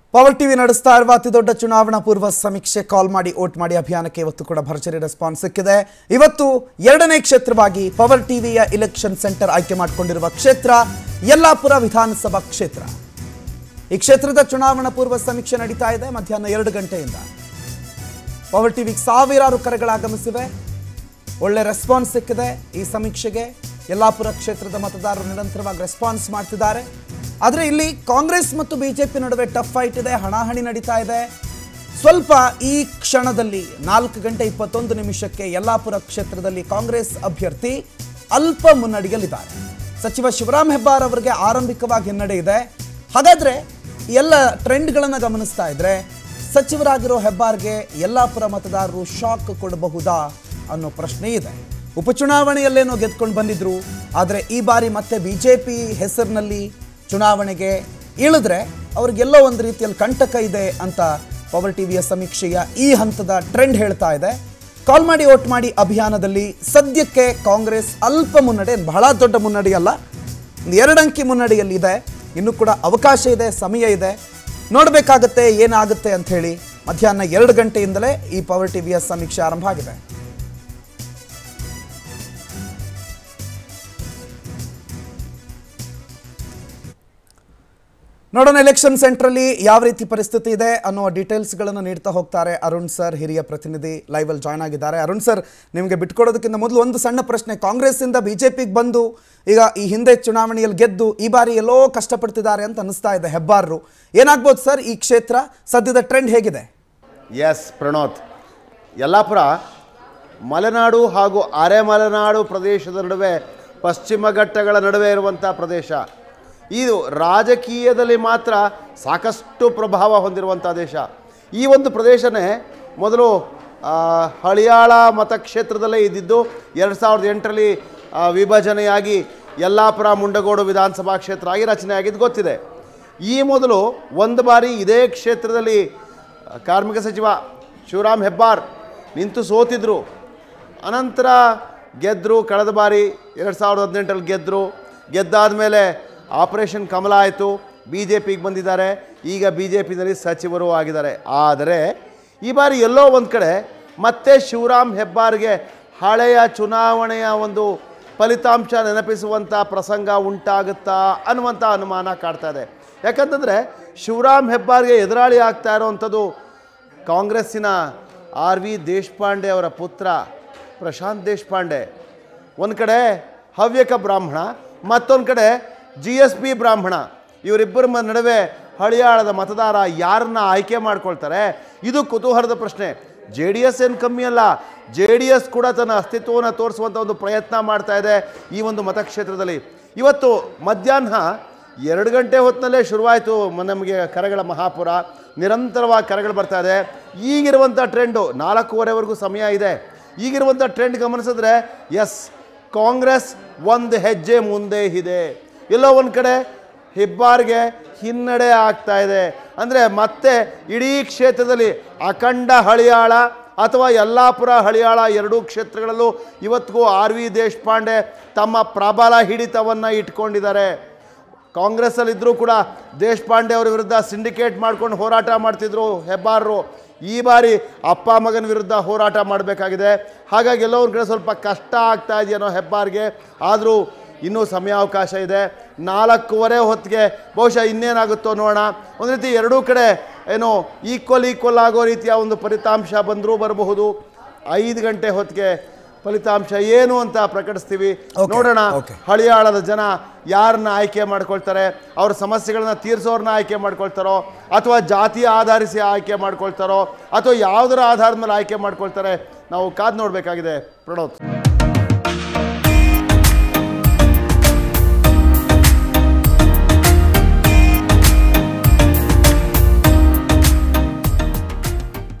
Power TV ನಡೆಸ್ತಾ ಇರುವ ಅತಿ ದೊಡ್ಡ ಚುನಾವಣಾ ಪೂರ್ವ ಸಮೀಕ್ಷೆ ಕಾಲ್ ಮಾಡಿ ಓಟ್ ಮಾಡಿ ಅಭಿಯಾನಕ್ಕೆ ಇವತ್ತು ಕೂಡ ಭರ್ಜರಿ ರೆಸ್ಪಾನ್ಸ್ ಸಿಕ್ಕಿದೆ ಇವತ್ತು ಎರಡನೇ ಕ್ಷೇತ್ರವಾಗಿ ಪವರ್ ಟಿವಿಯ ಇಲೆಕ್ಷನ್ ಸೆಂಟರ್ ಆಯ್ಕೆ ಮಾಡಿಕೊಂಡಿರುವ ಕ್ಷೇತ್ರ ಯಲ್ಲಾಪುರ ವಿಧಾನಸಭಾ ಕ್ಷೇತ್ರ ಈ ಕ್ಷೇತ್ರದ ಚುನಾವಣಾ ಪೂರ್ವ ಸಮೀಕ್ಷೆ ನಡೀತಾ ಇದೆ ಮಧ್ಯಾಹ್ನ ಎರಡು ಗಂಟೆಯಿಂದ ಪವರ್ ಟಿವಿಗೆ ಸಾವಿರಾರು ಕರೆಗಳಾಗಮಿಸಿವೆ ಒಳ್ಳೆ ರೆಸ್ಪಾನ್ಸ್ ಸಿಕ್ಕಿದೆ ಈ ಸಮೀಕ್ಷೆಗೆ ಯಲ್ಲಾಪುರ ಕ್ಷೇತ್ರದ ಮತದಾರರು ನಿರಂತರವಾಗಿ ರೆಸ್ಪಾನ್ಸ್ ಮಾಡ್ತಿದ್ದಾರೆ ಆದರೆ ಇಲ್ಲಿ ಕಾಂಗ್ರೆಸ್ ಮತ್ತು ಬಿಜೆಪಿ ನಡುವೆ ಟಫ್ ಫೈಟ್ ಇದೆ ಹಣಾಹಣಿ ನಡೀತಾ ಇದೆ ಸ್ವಲ್ಪ ಈ ಕ್ಷಣದಲ್ಲಿ ನಾಲ್ಕು ಗಂಟೆ ಇಪ್ಪತ್ತೊಂದು ನಿಮಿಷಕ್ಕೆ ಯಲ್ಲಾಪುರ ಕ್ಷೇತ್ರದಲ್ಲಿ ಕಾಂಗ್ರೆಸ್ ಅಭ್ಯರ್ಥಿ ಅಲ್ಪ ಮುನ್ನಡೆಯಲಿದ್ದಾರೆ ಸಚಿವ ಶಿವರಾಮ್ ಹೆಬ್ಬಾರ್ ಅವರಿಗೆ ಆರಂಭಿಕವಾಗಿ ಹಿನ್ನಡೆ ಇದೆ ಹಾಗಾದ್ರೆ ಈ ಎಲ್ಲ ಟ್ರೆಂಡ್ಗಳನ್ನು ಗಮನಿಸ್ತಾ ಇದ್ರೆ ಸಚಿವರಾಗಿರೋ ಹೆಬ್ಬಾರ್ಗೆ ಯಲ್ಲಾಪುರ ಮತದಾರರು ಶಾಕ್ ಕೊಡಬಹುದಾ ಅನ್ನೋ ಪ್ರಶ್ನೆ ಇದೆ ಉಪಚುನಾವಣೆಯಲ್ಲೇನೋ ಗೆದ್ಕೊಂಡು ಬಂದಿದ್ರು ಆದರೆ ಈ ಬಾರಿ ಮತ್ತೆ ಬಿಜೆಪಿ ಹೆಸರಿನಲ್ಲಿ ಚುನಾವಣೆಗೆ ಇಳಿದ್ರೆ ಅವ್ರಿಗೆಲ್ಲೋ ಒಂದು ರೀತಿಯಲ್ಲಿ ಕಂಟಕ ಇದೆ ಅಂತ ಪವರ್ ಟಿವಿಯ ಸಮೀಕ್ಷೆಯ ಈ ಹಂತದ ಟ್ರೆಂಡ್ ಹೇಳ್ತಾ ಇದೆ ಕಾಲ್ ಮಾಡಿ ಓಟ್ ಮಾಡಿ ಅಭಿಯಾನದಲ್ಲಿ ಸದ್ಯಕ್ಕೆ ಕಾಂಗ್ರೆಸ್ ಅಲ್ಪ ಮುನ್ನಡೆ ಬಹಳ ದೊಡ್ಡ ಮುನ್ನಡೆಯಲ್ಲ ಒಂದು ಎರಡು ಅಂಕಿ ಮುನ್ನಡೆಯಲ್ಲಿ ಇದೆ ಇನ್ನೂ ಕೂಡ ಅವಕಾಶ ಇದೆ ಸಮಯ ಇದೆ ನೋಡಬೇಕಾಗತ್ತೆ ಏನಾಗುತ್ತೆ ಅಂತ ಹೇಳಿ ಮಧ್ಯಾಹ್ನ ಎರಡು ಗಂಟೆಯಿಂದಲೇ ಈ ಪವರ್ ಟಿವಿಯ ಸಮೀಕ್ಷೆ ಆರಂಭ ಆಗಿದೆ ನೋಡೋಣ ಎಲೆಕ್ಷನ್ ಸೆಂಟ್ರಲ್ಲಿ ಯಾವ ರೀತಿ ಪರಿಸ್ಥಿತಿ ಇದೆ ಅನ್ನೋ ಡೀಟೇಲ್ಸ್ಗಳನ್ನು ನೀಡ್ತಾ ಹೋಗ್ತಾರೆ ಅರುಣ್ ಸರ್ ಹಿರಿಯ ಪ್ರತಿನಿಧಿ ಲೈವಲ್ಲಿ ಜಾಯ್ನ್ ಆಗಿದ್ದಾರೆ ಅರುಣ್ ಸರ್ ನಿಮಗೆ ಬಿಟ್ಕೊಡೋದಕ್ಕಿಂತ ಮೊದಲು ಒಂದು ಸಣ್ಣ ಪ್ರಶ್ನೆ ಕಾಂಗ್ರೆಸ್ಸಿಂದ ಬಿ ಜೆ ಪಿಗೆ ಬಂದು ಈಗ ಈ ಹಿಂದೆ ಚುನಾವಣೆಯಲ್ಲಿ ಗೆದ್ದು ಈ ಬಾರಿ ಎಲ್ಲೋ ಕಷ್ಟಪಡ್ತಿದ್ದಾರೆ ಅಂತ ಅನಿಸ್ತಾ ಇದೆ ಹೆಬ್ಬಾರರು ಏನಾಗ್ಬೋದು ಸರ್ ಈ ಕ್ಷೇತ್ರ ಸದ್ಯದ ಟ್ರೆಂಡ್ ಹೇಗಿದೆ ಎಸ್ ಪ್ರಣೋತ್ ಯಲ್ಲಾಪುರ ಮಲೆನಾಡು ಹಾಗೂ ಅರೆ ಮಲೆನಾಡು ಪ್ರದೇಶದ ನಡುವೆ ಪಶ್ಚಿಮ ಘಟ್ಟಗಳ ನಡುವೆ ಇರುವಂಥ ಪ್ರದೇಶ ಇದು ರಾಜಕೀಯದಲ್ಲಿ ಮಾತ್ರ ಸಾಕಷ್ಟು ಪ್ರಭಾವ ಹೊಂದಿರುವಂಥ ದೇಶ ಈ ಒಂದು ಪ್ರದೇಶನೇ ಮೊದಲು ಆ, ಹಳಿಯಾಳ ಮತಕ್ಷೇತ್ರದಲ್ಲೇ ಇದ್ದಿದ್ದು ಎರಡು ಸಾವಿರದ ಎಂಟರಲ್ಲಿ ಆ, ವಿಭಜನೆಯಾಗಿ ಯಲ್ಲಾಪುರ ಮುಂಡಗೋಡು ವಿಧಾನಸಭಾ ಕ್ಷೇತ್ರ ಆಗಿ ರಚನೆ ಆಗಿದ್ದು ಗೊತ್ತಿದೆ ಈ ಮೊದಲು ಒಂದು ಬಾರಿ ಇದೇ ಕ್ಷೇತ್ರದಲ್ಲಿ ಕಾರ್ಮಿಕ ಸಚಿವ ಶಿವರಾಮ್ ಹೆಬ್ಬಾರ್ ನಿಂತು ಸೋತಿದ್ರು ಅನಂತರ ಗೆದ್ದರು ಕಳೆದ ಬಾರಿ ಎರಡು ಸಾವಿರದ ಹದಿನೆಂಟರಲ್ಲಿ ಗೆದ್ದರು ಗೆದ್ದಾದ ಮೇಲೆ ಆಪರೇಷನ್ ಕಮಲ ಆಯಿತು ಬಿ ಜೆ ಪಿಗೆ ಬಂದಿದ್ದಾರೆ ಈಗ ಬಿ ಜೆ ಪಿನಲ್ಲಿ ಸಚಿವರು ಆಗಿದ್ದಾರೆ ಆದರೆ ಈ ಬಾರಿ ಎಲ್ಲೋ ಒಂದು ಕಡೆ ಮತ್ತೆ ಶಿವರಾಮ್ ಹೆಬ್ಬಾರ್ಗೆ ಹಳೆಯ ಚುನಾವಣೆಯ ಒಂದು ಫಲಿತಾಂಶ ನೆನಪಿಸುವಂಥ ಪ್ರಸಂಗ ಉಂಟಾಗುತ್ತಾ ಅನ್ನುವಂಥ ಅನುಮಾನ ಕಾಡ್ತಾ ಇದೆ ಯಾಕಂತಂದರೆ ಶಿವರಾಮ್ ಹೆಬ್ಬಾರ್ಗೆ ಎದುರಾಳಿ ಆಗ್ತಾ ಇರೋವಂಥದ್ದು ಕಾಂಗ್ರೆಸ್ಸಿನ ಆರ್ ವಿ ದೇಶಪಾಂಡೆ ಅವರ ಪುತ್ರ ಪ್ರಶಾಂತ್ ದೇಶಪಾಂಡೆ ಒಂದು ಕಡೆ ಹವ್ಯಕ ಬ್ರಾಹ್ಮಣ ಮತ್ತೊಂದು ಕಡೆ ಜಿ ಎಸ್ ಪಿ ಬ್ರಾಹ್ಮಣ ಇವರಿಬ್ಬರ ಮ- ನಡುವೆ ಹಳಿಯಾಳದ ಮತದಾರ ಯಾರನ್ನ ಆಯ್ಕೆ ಮಾಡ್ಕೊಳ್ತಾರೆ ಇದು ಕುತೂಹಲದ ಪ್ರಶ್ನೆ ಜೆ ಡಿ ಎಸ್ ಏನು ಕಮ್ಮಿ ಅಲ್ಲ ಜೆ ಡಿ ಎಸ್ ಕೂಡ ತನ್ನ ಅಸ್ತಿತ್ವವನ್ನು ತೋರಿಸುವಂಥ ಒಂದು ಪ್ರಯತ್ನ ಮಾಡ್ತಾ ಇದೆ ಈ ಒಂದು ಮತಕ್ಷೇತ್ರದಲ್ಲಿ ಇವತ್ತು ಮಧ್ಯಾಹ್ನ ಎರಡು ಗಂಟೆ ಹೊತ್ತಿನಲ್ಲೇ ಶುರುವಾಯಿತು ಮ- ನಮಗೆ ಕರೆಗಳ ಮಹಾಪುರ ನಿರಂತರವಾಗಿ ಕರೆಗಳು ಬರ್ತಾ ಇದೆ ಈಗಿರುವಂಥ ಟ್ರೆಂಡು ನಾಲ್ಕೂವರೆವರೆಗೂ ಸಮಯ ಇದೆ ಈಗಿರುವಂಥ ಟ್ರೆಂಡ್ ಗಮನಿಸಿದ್ರೆ ಎಸ್ ಕಾಂಗ್ರೆಸ್ ಒಂದು ಹೆಜ್ಜೆ ಮುಂದೆ ಇದೆ ಎಲ್ಲೋ ಒಂದು ಕಡೆ ಹೆಬ್ಬಾರ್ಗೆ ಹಿನ್ನಡೆ ಆಗ್ತಾ ಇದೆ ಅಂದರೆ ಮತ್ತೆ ಇಡೀ ಕ್ಷೇತ್ರದಲ್ಲಿ ಅಖಂಡ ಹಳಿಯಾಳ ಅಥವಾ ಯಲ್ಲಾಪುರ ಹಳಿಯಾಳ ಎರಡೂ ಕ್ಷೇತ್ರಗಳಲ್ಲೂ ಇವತ್ತಿಗೂ ಆರ್ ವಿ ದೇಶಪಾಂಡೆ ತಮ್ಮ ಪ್ರಬಲ ಹಿಡಿತವನ್ನು ಇಟ್ಕೊಂಡಿದ್ದಾರೆ ಕಾಂಗ್ರೆಸ್ಸಲ್ಲಿದ್ದರೂ ಕೂಡ ದೇಶಪಾಂಡೆ ಅವರ ವಿರುದ್ಧ ಸಿಂಡಿಕೇಟ್ ಮಾಡ್ಕೊಂಡು ಹೋರಾಟ ಮಾಡ್ತಿದ್ರು ಹೆಬ್ಬಾರರು ಈ ಬಾರಿ ಅಪ್ಪ ಮಗನ ವಿರುದ್ಧ ಹೋರಾಟ ಮಾಡಬೇಕಾಗಿದೆ ಹಾಗಾಗಿ ಎಲ್ಲೋ ಒಂದು ಕಡೆ ಸ್ವಲ್ಪ ಕಷ್ಟ ಆಗ್ತಾ ಇದೆಯೇನೋ ಹೆಬ್ಬಾರ್ಗೆ ಆದರೂ ಇನ್ನೂ ಸಮಯಾವಕಾಶ ಇದೆ ನಾಲ್ಕೂವರೆ ಹೊತ್ತಿಗೆ ಬಹುಶಃ ಇನ್ನೇನಾಗುತ್ತೋ ನೋಡೋಣ ಒಂದು ರೀತಿ ಎರಡೂ ಕಡೆ ಏನೋ ಈಕ್ವಲ್ ಈಕ್ವಲ್ ಆಗೋ ರೀತಿಯ ಒಂದು ಫಲಿತಾಂಶ ಬಂದರೂ ಬರಬಹುದು ಐದು ಗಂಟೆ ಹೊತ್ತಿಗೆ ಫಲಿತಾಂಶ ಏನು ಅಂತ ಪ್ರಕಟಿಸ್ತೀವಿ Okay, ನೋಡೋಣ okay. ಹಳಿಯಾಳದ ಜನ ಯಾರನ್ನ ಆಯ್ಕೆ ಮಾಡ್ಕೊಳ್ತಾರೆ ಅವ್ರ ಸಮಸ್ಯೆಗಳನ್ನ ತೀರಿಸೋರ್ನ ಆಯ್ಕೆ ಮಾಡ್ಕೊಳ್ತಾರೋ ಅಥವಾ ಜಾತಿ ಆಧರಿಸಿ ಆಯ್ಕೆ ಮಾಡ್ಕೊಳ್ತಾರೋ ಅಥವಾ ಯಾವುದರ ಆಧಾರದ ಮೇಲೆ ಆಯ್ಕೆ ಮಾಡ್ಕೊಳ್ತಾರೆ ನಾವು ಕಾದು ನೋಡಬೇಕಾಗಿದೆ ಪ್ರಣೋತ್